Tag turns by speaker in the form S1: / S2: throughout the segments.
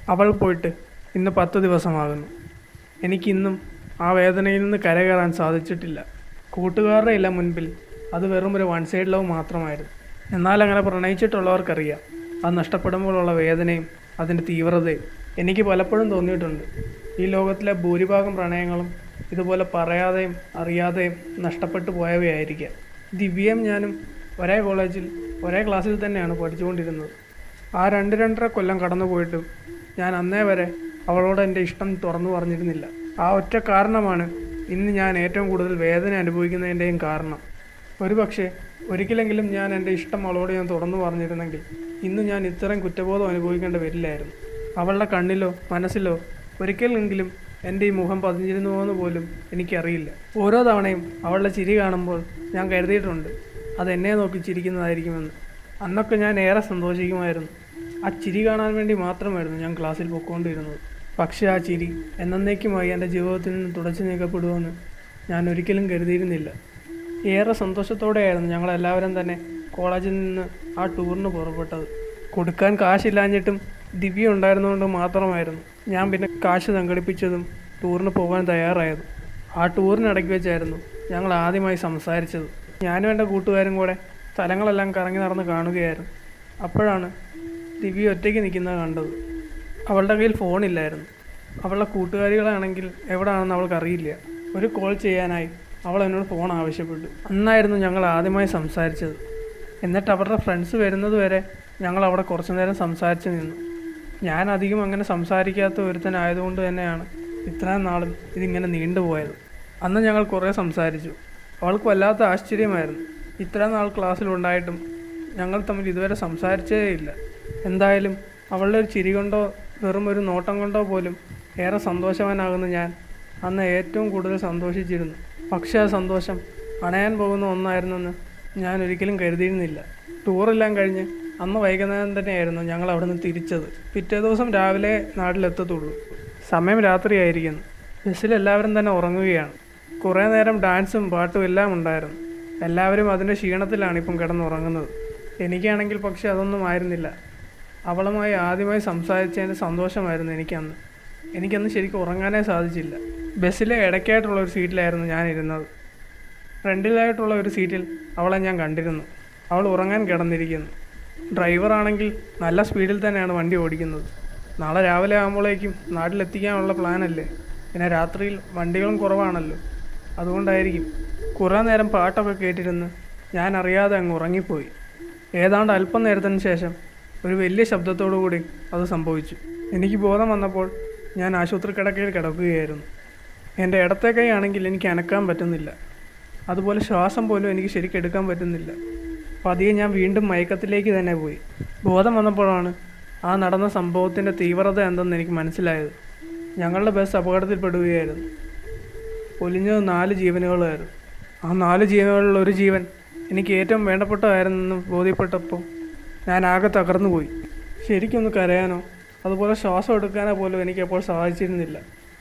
S1: അവൾ പോയിട്ട് ഇന്ന് പത്ത് ദിവസമാകുന്നു എനിക്കിന്നും ആ വേദനയിൽ നിന്ന് കരകയറാൻ സാധിച്ചിട്ടില്ല കൂട്ടുകാരുടെ എല്ലാം മുൻപിൽ അത് വെറും ഒരു വൺ സൈഡ് ലവ് മാത്രമായിരുന്നു എന്നാൽ അങ്ങനെ പ്രണയിച്ചിട്ടുള്ളവർക്കറിയാം അത് നഷ്ടപ്പെടുമ്പോഴുള്ള വേദനയും അതിൻ്റെ തീവ്രതയും എനിക്ക് പലപ്പോഴും തോന്നിയിട്ടുണ്ട് ഈ ലോകത്തിലെ ഭൂരിഭാഗം പ്രണയങ്ങളും ഇതുപോലെ പറയാതെയും അറിയാതെയും നഷ്ടപ്പെട്ടു പോയവയായിരിക്കാം ദിവ്യയും ഞാനും ഒരേ കോളേജിൽ ഒരേ ക്ലാസ്സിൽ തന്നെയാണ് പഠിച്ചുകൊണ്ടിരുന്നത് ആ രണ്ട് രണ്ടര കൊല്ലം കടന്നു പോയിട്ടും ഞാൻ അന്നേ വരെ അവളോട് എൻ്റെ ഇഷ്ടം തുറന്നു പറഞ്ഞിരുന്നില്ല ആ ഒറ്റ കാരണമാണ് ഇന്ന് ഞാൻ ഏറ്റവും കൂടുതൽ വേദന അനുഭവിക്കുന്നതിൻ്റെയും കാരണം ഒരുപക്ഷെ ഒരിക്കലെങ്കിലും ഞാൻ എൻ്റെ ഇഷ്ടം അവളോട് ഞാൻ തുറന്നു പറഞ്ഞിരുന്നെങ്കിൽ ഇന്ന് ഞാൻ ഇത്രയും കുറ്റബോധം അനുഭവിക്കേണ്ടി വരില്ലായിരുന്നു അവളുടെ കണ്ണിലോ മനസ്സിലോ ഒരിക്കലെങ്കിലും എൻ്റെ ഈ മുഖം പതിഞ്ഞിരുന്നുവോ എന്ന് പോലും എനിക്കറിയില്ല ഓരോ തവണയും അവളുടെ ചിരി കാണുമ്പോൾ ഞാൻ കരുതിയിട്ടുണ്ട് അത് എന്നെ നോക്കി ചിരിക്കുന്നതായിരിക്കുമെന്ന് അന്നൊക്കെ ഞാൻ ഏറെ സന്തോഷിക്കുമായിരുന്നു ആ ചിരി കാണാൻ വേണ്ടി മാത്രമായിരുന്നു ഞാൻ ക്ലാസ്സിൽ പൊയ്ക്കൊണ്ടിരുന്നത് പക്ഷേ ആ ചിരി എന്നേക്കുമായി എൻ്റെ ജീവിതത്തിൽ നിന്ന് തുടച്ചു നീക്കപ്പെടുമെന്ന് ഞാൻ ഒരിക്കലും കരുതിയിരുന്നില്ല ഏറെ സന്തോഷത്തോടെയായിരുന്നു ഞങ്ങളെല്ലാവരും തന്നെ കോളേജിൽ നിന്ന് ആ ടൂറിന് പുറപ്പെട്ടത് കൊടുക്കാൻ കാശില്ലാഞ്ഞിട്ടും ദിവ്യ ഉണ്ടായിരുന്നുകൊണ്ട് മാത്രമായിരുന്നു ഞാൻ പിന്നെ കാശ് സംഘടിപ്പിച്ചതും ടൂറിന് പോകാൻ തയ്യാറായതും ആ ടൂറിനിടയ്ക്ക് വെച്ചായിരുന്നു ഞങ്ങൾ ആദ്യമായി സംസാരിച്ചത് ഞാനും എൻ്റെ കൂട്ടുകാരും കൂടെ സ്ഥലങ്ങളെല്ലാം കറങ്ങി നടന്ന് കാണുകയായിരുന്നു അപ്പോഴാണ് ദിവ്യ ഒറ്റയ്ക്ക് നിൽക്കുന്നത് കണ്ടത് അവളുടെ കയ്യിൽ ഫോണില്ലായിരുന്നു അവളുടെ കൂട്ടുകാരികളാണെങ്കിൽ എവിടെയാണെന്ന് അവൾക്ക് അറിയില്ല ഒരു കോൾ ചെയ്യാനായി അവൾ എന്നോട് ഫോൺ ആവശ്യപ്പെട്ടു അന്നായിരുന്നു ഞങ്ങൾ ആദ്യമായി സംസാരിച്ചത് എന്നിട്ട് അവരുടെ ഫ്രണ്ട്സ് വരുന്നത് വരെ ഞങ്ങൾ അവിടെ കുറച്ചു നേരം സംസാരിച്ച് നിന്നു ഞാൻ അധികം അങ്ങനെ സംസാരിക്കാത്ത ഒരുത്തനായതുകൊണ്ട് തന്നെയാണ് ഇത്രയും നാളും ഇതിങ്ങനെ നീണ്ടുപോയത് അന്ന് ഞങ്ങൾ കുറേ സംസാരിച്ചു അവൾക്ക് വല്ലാത്ത ആശ്ചര്യമായിരുന്നു ഇത്രയും നാൾ ക്ലാസ്സിലുണ്ടായിട്ടും ഞങ്ങൾ തമ്മിൽ ഇതുവരെ സംസാരിച്ചേ ഇല്ല എന്തായാലും അവളുടെ ഒരു ചിരി കൊണ്ടോ വെറും ഒരു നോട്ടം കൊണ്ടോ പോലും ഏറെ സന്തോഷവാനാകുന്ന ഞാൻ അന്ന് ഏറ്റവും കൂടുതൽ സന്തോഷിച്ചിരുന്നു പക്ഷേ ആ സന്തോഷം അണയാൻ പോകുന്ന ഒന്നായിരുന്നെന്ന് ഞാൻ ഒരിക്കലും കരുതിയിരുന്നില്ല ടൂറെല്ലാം കഴിഞ്ഞ് അന്ന് വൈകുന്നേരം തന്നെയായിരുന്നു ഞങ്ങൾ അവിടെ നിന്ന് തിരിച്ചത് പിറ്റേ ദിവസം രാവിലെ നാട്ടിലെത്തത്തുള്ളൂ സമയം രാത്രിയായിരിക്കുന്നു ബസ്സിൽ എല്ലാവരും തന്നെ ഉറങ്ങുകയാണ് കുറേ നേരം ഡാൻസും പാട്ടും എല്ലാം ഉണ്ടായിരുന്നു എല്ലാവരും അതിൻ്റെ ക്ഷീണത്തിലാണ് ഇപ്പം കിടന്നുറങ്ങുന്നത് എനിക്കാണെങ്കിൽ പക്ഷെ അതൊന്നും ആയിരുന്നില്ല അവളുമായി ആദ്യമായി സംസാരിച്ചതിൻ്റെ സന്തോഷമായിരുന്നു എനിക്കന്ന് എനിക്കന്ന് ശരിക്കും ഉറങ്ങാനേ സാധിച്ചില്ല ബസ്സിലെ ഇടയ്ക്കായിട്ടുള്ള ഒരു സീറ്റിലായിരുന്നു ഞാൻ ഇരുന്നത് ഫ്രണ്ടിലായിട്ടുള്ള ഒരു സീറ്റിൽ അവളെ ഞാൻ കണ്ടിരുന്നു അവൾ ഉറങ്ങാൻ കിടന്നിരിക്കുന്നു ഡ്രൈവറാണെങ്കിൽ നല്ല സ്പീഡിൽ തന്നെയാണ് വണ്ടി ഓടിക്കുന്നത് നാളെ രാവിലെ ആകുമ്പോഴേക്കും നാട്ടിലെത്തിക്കാനുള്ള പ്ലാനല്ലേ പിന്നെ രാത്രിയിൽ വണ്ടികളും കുറവാണല്ലോ അതുകൊണ്ടായിരിക്കും കുറേ നേരം പാട്ടൊക്കെ കേട്ടിരുന്ന് ഞാൻ അറിയാതെ അങ്ങ് ഉറങ്ങിപ്പോയി ഏതാണ്ട് അല്പം നേരത്തിന് ശേഷം ഒരു വലിയ ശബ്ദത്തോടു കൂടി അത് സംഭവിച്ചു എനിക്ക് ബോധം വന്നപ്പോൾ ഞാൻ ആശുപത്രി കിടക്കയിൽ കിടക്കുകയായിരുന്നു എൻ്റെ ഇടത്തെ കൈ ആണെങ്കിൽ എനിക്ക് അനക്കാൻ പറ്റുന്നില്ല അതുപോലെ ശ്വാസം പോലും എനിക്ക് ശരിക്കും എടുക്കാൻ പറ്റുന്നില്ല പതിയെ ഞാൻ വീണ്ടും മയക്കത്തിലേക്ക് തന്നെ പോയി ബോധം വന്നപ്പോഴാണ് ആ നടന്ന സംഭവത്തിൻ്റെ തീവ്രത എന്തെന്ന് എനിക്ക് മനസ്സിലായത് ഞങ്ങളുടെ ബസ് അപകടത്തിൽപ്പെടുകയായിരുന്നു പൊലിഞ്ഞത് നാല് ജീവനുകളായിരുന്നു ആ നാല് ജീവനുകളിൽ ഒരു ജീവൻ എനിക്ക് ഏറ്റവും വേണ്ടപ്പെട്ടതായിരുന്നെന്ന് ബോധ്യപ്പെട്ടപ്പോൾ ഞാൻ ആകെ തകർന്നു പോയി ശരിക്കൊന്ന് കരയാനോ അതുപോലെ ശ്വാസം എടുക്കാനോ പോലും എനിക്ക് അപ്പോൾ സാധിച്ചിരുന്നില്ല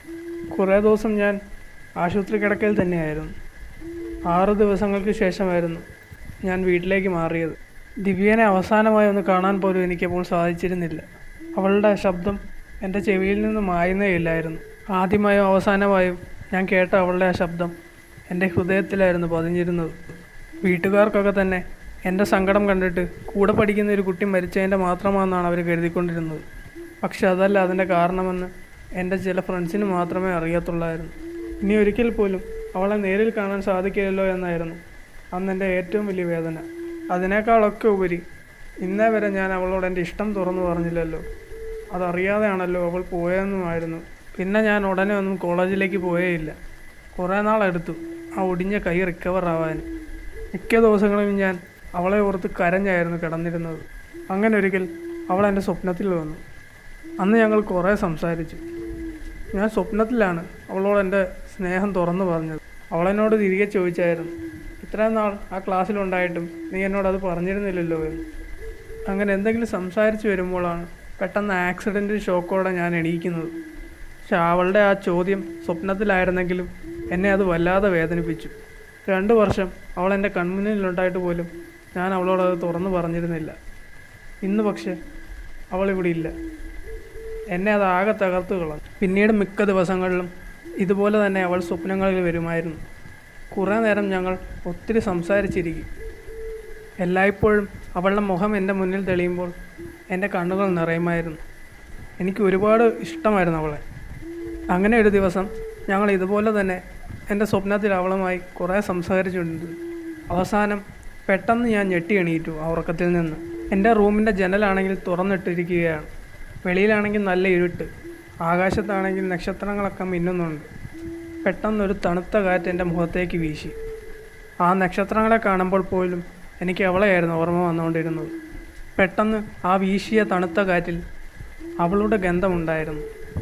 S1: കുറേ ദിവസം ഞാൻ ആശുപത്രി കിടക്കയിൽ തന്നെയായിരുന്നു ആറ് ദിവസങ്ങൾക്ക് ശേഷമായിരുന്നു ഞാൻ വീട്ടിലേക്ക് മാറിയത് ദിവ്യനെ അവസാനമായി ഒന്ന് കാണാൻ പോലും എനിക്കപ്പോൾ സാധിച്ചിരുന്നില്ല അവളുടെ ശബ്ദം എൻ്റെ ചെവിയിൽ നിന്ന് മായുന്നേ ഇല്ലായിരുന്നു ആദ്യമായും അവസാനമായും ഞാൻ കേട്ട അവളുടെ ആ ശബ്ദം എൻ്റെ ഹൃദയത്തിലായിരുന്നു പതിഞ്ഞിരുന്നത് വീട്ടുകാർക്കൊക്കെ തന്നെ എൻ്റെ സങ്കടം കണ്ടിട്ട് കൂടെ പഠിക്കുന്ന ഒരു കുട്ടി മരിച്ചതിൻ്റെ മാത്രമാണെന്നാണ് അവർ കരുതിക്കൊണ്ടിരുന്നത് പക്ഷെ അതല്ല അതിൻ്റെ കാരണമെന്ന് എൻ്റെ ചില ഫ്രണ്ട്സിന് മാത്രമേ അറിയത്തുള്ളായിരുന്നു ഇനി ഒരിക്കൽ പോലും അവളെ നേരിൽ കാണാൻ സാധിക്കില്ലല്ലോ എന്നായിരുന്നു അന്ന് എൻ്റെ ഏറ്റവും വലിയ വേദന അതിനേക്കാളൊക്കെ ഉപരി ഇന്നേ വരെ ഞാൻ അവളോട് എൻ്റെ ഇഷ്ടം തുറന്നു പറഞ്ഞില്ലല്ലോ അതറിയാതെയാണല്ലോ അവൾ പോയതെന്നുമായിരുന്നു പിന്നെ ഞാൻ ഉടനെ ഒന്നും കോളേജിലേക്ക് പോയേയില്ല കുറേ നാളെടുത്തു ആ ഒടിഞ്ഞ കൈ റിക്കവർ ആവാൻ മിക്ക ദിവസങ്ങളിലും ഞാൻ അവളെ ഓർത്ത് കരഞ്ഞായിരുന്നു കിടന്നിരുന്നത് അങ്ങനെ ഒരിക്കൽ അവൾ എൻ്റെ സ്വപ്നത്തിൽ വന്നു അന്ന് ഞങ്ങൾ കുറേ സംസാരിച്ചു ഞാൻ സ്വപ്നത്തിലാണ് അവളോട് എൻ്റെ സ്നേഹം തുറന്നു പറഞ്ഞത് അവളെന്നോട് തിരികെ ചോദിച്ചായിരുന്നു ഇത്രയും നാൾ ആ ക്ലാസ്സിലുണ്ടായിട്ടും നീ എന്നോട് അത് പറഞ്ഞിരുന്നില്ലല്ലോ എന്ന് അങ്ങനെ എന്തെങ്കിലും സംസാരിച്ച് വരുമ്പോഴാണ് പെട്ടെന്ന് ആക്സിഡൻറ്റ് ഷോക്കോടെ ഞാൻ എണീക്കുന്നത് പക്ഷെ അവളുടെ ആ ചോദ്യം സ്വപ്നത്തിലായിരുന്നെങ്കിലും എന്നെ അത് വല്ലാതെ വേദനിപ്പിച്ചു രണ്ട് വർഷം അവൾ എൻ്റെ കൺമുന്നിലുണ്ടായിട്ട് പോലും ഞാൻ അവളോട് അത് തുറന്നു പറഞ്ഞിരുന്നില്ല ഇന്ന് പക്ഷേ അവളിവിടെ ഇല്ല എന്നെ അത് ആകെ തകർത്തു കളഞ്ഞു പിന്നീട് മിക്ക ദിവസങ്ങളിലും ഇതുപോലെ തന്നെ അവൾ സ്വപ്നങ്ങളിൽ വരുമായിരുന്നു കുറേ നേരം ഞങ്ങൾ ഒത്തിരി സംസാരിച്ചിരിക്കും എല്ലായ്പ്പോഴും അവളുടെ മുഖം എൻ്റെ മുന്നിൽ തെളിയുമ്പോൾ എൻ്റെ കണ്ണുകൾ നിറയുമായിരുന്നു എനിക്ക് ഒരുപാട് ഇഷ്ടമായിരുന്നു അവളെ അങ്ങനെ ഒരു ദിവസം ഞങ്ങൾ ഇതുപോലെ തന്നെ എൻ്റെ സ്വപ്നത്തിൽ അവളുമായി കുറേ സംസാരിച്ചിട്ടുണ്ട് അവസാനം പെട്ടെന്ന് ഞാൻ ഞെട്ടി എണീറ്റു ആ ഉറക്കത്തിൽ നിന്ന് എൻ്റെ റൂമിൻ്റെ ജനലാണെങ്കിൽ തുറന്നിട്ടിരിക്കുകയാണ് വെളിയിലാണെങ്കിൽ നല്ല ഇരുട്ട് ആകാശത്താണെങ്കിൽ നക്ഷത്രങ്ങളൊക്കെ മിന്നുന്നുണ്ട് പെട്ടെന്നൊരു തണുത്ത കാറ്റ് എൻ്റെ മുഖത്തേക്ക് വീശി ആ നക്ഷത്രങ്ങളെ കാണുമ്പോൾ പോലും എനിക്ക് അവളെയായിരുന്നു ഓർമ്മ വന്നുകൊണ്ടിരുന്നത് പെട്ടെന്ന് ആ വീശിയ തണുത്ത കാറ്റിൽ അവളുടെ ഗന്ധമുണ്ടായിരുന്നു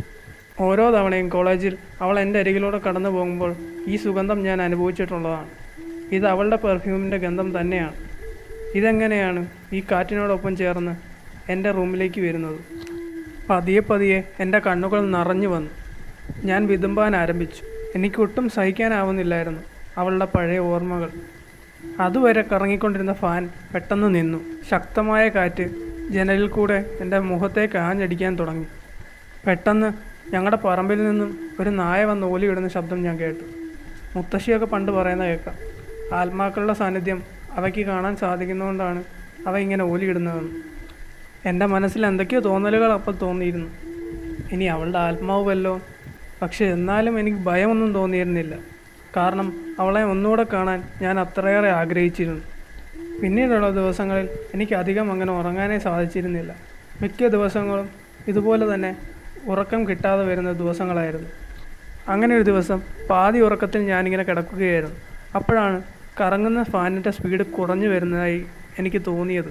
S1: ഓരോ തവണയും കോളേജിൽ അവൾ എൻ്റെ അരികിലൂടെ കടന്നു പോകുമ്പോൾ ഈ സുഗന്ധം ഞാൻ അനുഭവിച്ചിട്ടുള്ളതാണ് ഇത് അവളുടെ പെർഫ്യൂമിൻ്റെ ഗന്ധം തന്നെയാണ് ഇതെങ്ങനെയാണ് ഈ കാറ്റിനോടൊപ്പം ചേർന്ന് എൻ്റെ റൂമിലേക്ക് വരുന്നത് പതിയെ പതിയെ എൻ്റെ കണ്ണുകൾ നിറഞ്ഞു വന്നു ഞാൻ വിതുമ്പാൻ ആരംഭിച്ചു എനിക്കൊട്ടും സഹിക്കാനാവുന്നില്ലായിരുന്നു അവളുടെ പഴയ ഓർമ്മകൾ അതുവരെ കറങ്ങിക്കൊണ്ടിരുന്ന ഫാൻ പെട്ടെന്ന് നിന്നു ശക്തമായ കാറ്റ് ജനലിൽ കൂടെ എൻ്റെ മുഖത്തേക്ക് ആഞ്ഞടിക്കാൻ തുടങ്ങി പെട്ടെന്ന് ഞങ്ങളുടെ പറമ്പിൽ നിന്നും ഒരു നായ വന്ന് ഓലിയിടുന്ന ശബ്ദം ഞാൻ കേട്ടു മുത്തശ്ശിയൊക്കെ പണ്ട് പറയുന്ന കേൾക്കാം ആത്മാക്കളുടെ സാന്നിധ്യം അവയ്ക്ക് കാണാൻ സാധിക്കുന്നതുകൊണ്ടാണ് അവ ഇങ്ങനെ ഓലിയിടുന്നതെന്ന് എൻ്റെ മനസ്സിൽ എന്തൊക്കെയോ തോന്നലുകൾ അപ്പോൾ തോന്നിയിരുന്നു ഇനി അവളുടെ ആത്മാവ് വല്ലോ പക്ഷെ എന്നാലും എനിക്ക് ഭയമൊന്നും തോന്നിയിരുന്നില്ല കാരണം അവളെ ഒന്നുകൂടെ കാണാൻ ഞാൻ അത്രയേറെ ആഗ്രഹിച്ചിരുന്നു പിന്നീടുള്ള ദിവസങ്ങളിൽ എനിക്ക് അധികം അങ്ങനെ ഉറങ്ങാനേ സാധിച്ചിരുന്നില്ല മിക്ക ദിവസങ്ങളും ഇതുപോലെ തന്നെ ഉറക്കം കിട്ടാതെ വരുന്ന ദിവസങ്ങളായിരുന്നു അങ്ങനെ ഒരു ദിവസം പാതി ഉറക്കത്തിൽ ഞാനിങ്ങനെ കിടക്കുകയായിരുന്നു അപ്പോഴാണ് കറങ്ങുന്ന ഫാനിൻ്റെ സ്പീഡ് കുറഞ്ഞു വരുന്നതായി എനിക്ക് തോന്നിയത്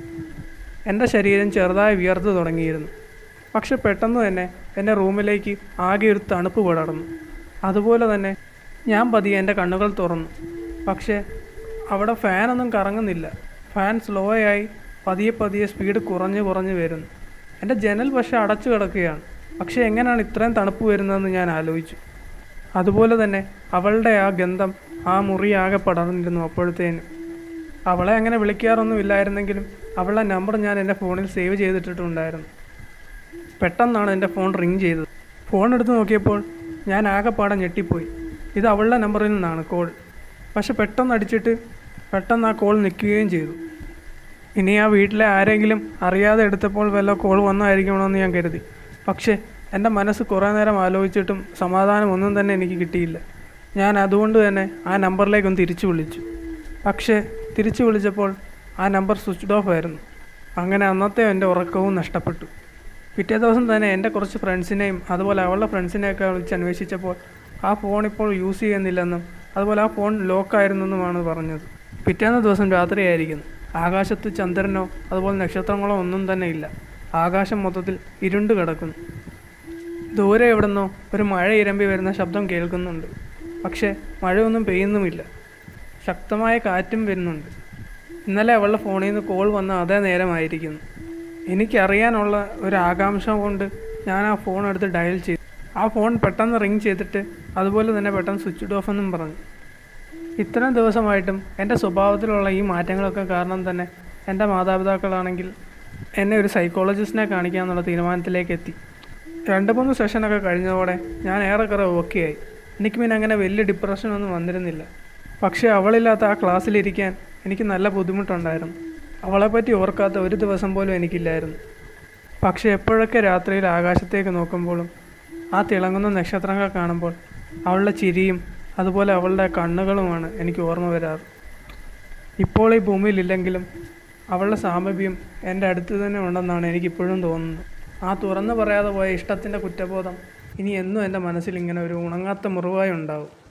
S1: എൻ്റെ ശരീരം ചെറുതായി വിയർത്ത് തുടങ്ങിയിരുന്നു പക്ഷെ പെട്ടെന്ന് തന്നെ എൻ്റെ റൂമിലേക്ക് ആകെ ഒരു തണുപ്പ് പടർന്നു അതുപോലെ തന്നെ ഞാൻ പതിയെ എൻ്റെ കണ്ണുകൾ തുറന്നു പക്ഷേ അവിടെ ഫാനൊന്നും കറങ്ങുന്നില്ല ഫാൻ സ്ലോ ആയി പതിയെ പതിയെ സ്പീഡ് കുറഞ്ഞ് കുറഞ്ഞ് വരുന്നു എൻ്റെ ജനൽ പക്ഷേ അടച്ചു കിടക്കുകയാണ് പക്ഷേ എങ്ങനെയാണ് ഇത്രയും തണുപ്പ് വരുന്നതെന്ന് ഞാൻ ആലോചിച്ചു അതുപോലെ തന്നെ അവളുടെ ആ ഗന്ധം ആ മുറി ആകെ പടർന്നിരുന്നു അപ്പോഴത്തേനും അവളെ അങ്ങനെ വിളിക്കാറൊന്നും ഇല്ലായിരുന്നെങ്കിലും അവളുടെ നമ്പർ ഞാൻ എൻ്റെ ഫോണിൽ സേവ് ചെയ്തിട്ടിട്ടുണ്ടായിരുന്നു പെട്ടെന്നാണ് എൻ്റെ ഫോൺ റിങ് ചെയ്തത് ഫോൺ എടുത്ത് നോക്കിയപ്പോൾ ഞാൻ ആകെപ്പാടെ ഞെട്ടിപ്പോയി ഇത് അവളുടെ നമ്പറിൽ നിന്നാണ് കോൾ പക്ഷെ പെട്ടെന്ന് അടിച്ചിട്ട് പെട്ടെന്ന് ആ കോൾ നിൽക്കുകയും ചെയ്തു ഇനി ആ വീട്ടിലെ ആരെങ്കിലും അറിയാതെ എടുത്തപ്പോൾ വല്ല കോൾ വന്നായിരിക്കണമെന്ന് ഞാൻ കരുതി പക്ഷേ എൻ്റെ മനസ്സ് കുറേ നേരം ആലോചിച്ചിട്ടും സമാധാനം ഒന്നും തന്നെ എനിക്ക് കിട്ടിയില്ല ഞാൻ അതുകൊണ്ട് തന്നെ ആ നമ്പറിലേക്കൊന്ന് തിരിച്ചു വിളിച്ചു പക്ഷേ തിരിച്ചു വിളിച്ചപ്പോൾ ആ നമ്പർ സ്വിച്ച്ഡ് ഓഫ് ആയിരുന്നു അങ്ങനെ അന്നത്തെ എൻ്റെ ഉറക്കവും നഷ്ടപ്പെട്ടു പിറ്റേ ദിവസം തന്നെ എൻ്റെ കുറച്ച് ഫ്രണ്ട്സിനെയും അതുപോലെ അവളുടെ ഫ്രണ്ട്സിനെയൊക്കെ വിളിച്ച് അന്വേഷിച്ചപ്പോൾ ആ ഫോൺ ഇപ്പോൾ യൂസ് ചെയ്യുന്നില്ലെന്നും അതുപോലെ ആ ഫോൺ ലോക്കായിരുന്നെന്നുമാണ് പറഞ്ഞത് പിറ്റേന്ന ദിവസം രാത്രിയായിരിക്കുന്നു ആകാശത്ത് ചന്ദ്രനോ അതുപോലെ നക്ഷത്രങ്ങളോ ഒന്നും തന്നെ ഇല്ല ആകാശം മൊത്തത്തിൽ ഇരുണ്ട് കിടക്കുന്നു ദൂരെ എവിടുന്നോ ഒരു മഴ ഇരമ്പി വരുന്ന ശബ്ദം കേൾക്കുന്നുണ്ട് പക്ഷേ മഴയൊന്നും പെയ്യുന്നുമില്ല ശക്തമായ കാറ്റും വരുന്നുണ്ട് ഇന്നലെ അവളുടെ ഫോണിൽ നിന്ന് കോൾ വന്ന അതേ നേരമായിരിക്കുന്നു എനിക്കറിയാനുള്ള ഒരു ആകാംക്ഷ കൊണ്ട് ഞാൻ ആ ഫോൺ എടുത്ത് ഡയൽ ചെയ്തു ആ ഫോൺ പെട്ടെന്ന് റിങ് ചെയ്തിട്ട് അതുപോലെ തന്നെ പെട്ടെന്ന് സ്വിച്ച് ഓഫ് എന്നും പറഞ്ഞു ഇത്രയും ദിവസമായിട്ടും എൻ്റെ സ്വഭാവത്തിലുള്ള ഈ മാറ്റങ്ങളൊക്കെ കാരണം തന്നെ എൻ്റെ മാതാപിതാക്കളാണെങ്കിൽ എന്നെ ഒരു സൈക്കോളജിസ്റ്റിനെ കാണിക്കാമെന്നുള്ള തീരുമാനത്തിലേക്ക് എത്തി രണ്ട് മൂന്ന് സെഷനൊക്കെ കഴിഞ്ഞതോടെ ഞാൻ ഏറെക്കുറെ ഓക്കെ ആയി എനിക്ക് പിന്നെ അങ്ങനെ വലിയ ഡിപ്രഷനൊന്നും വന്നിരുന്നില്ല പക്ഷേ അവളില്ലാത്ത ആ ക്ലാസ്സിലിരിക്കാൻ എനിക്ക് നല്ല ബുദ്ധിമുട്ടുണ്ടായിരുന്നു അവളെപ്പറ്റി ഓർക്കാത്ത ഒരു ദിവസം പോലും എനിക്കില്ലായിരുന്നു പക്ഷേ എപ്പോഴൊക്കെ രാത്രിയിൽ ആകാശത്തേക്ക് നോക്കുമ്പോഴും ആ തിളങ്ങുന്ന നക്ഷത്രങ്ങൾ കാണുമ്പോൾ അവളുടെ ചിരിയും അതുപോലെ അവളുടെ കണ്ണുകളുമാണ് എനിക്ക് ഓർമ്മ വരാറ് ഇപ്പോൾ ഈ ഭൂമിയിലില്ലെങ്കിലും അവളുടെ സാമീപ്യം എൻ്റെ അടുത്ത് തന്നെ ഉണ്ടെന്നാണ് എനിക്കിപ്പോഴും തോന്നുന്നത് ആ തുറന്നു പറയാതെ പോയ ഇഷ്ടത്തിൻ്റെ കുറ്റബോധം ഇനി എന്നും എൻ്റെ മനസ്സിൽ ഇങ്ങനെ ഒരു ഉണങ്ങാത്ത മുറിവായി ഉണ്ടാവും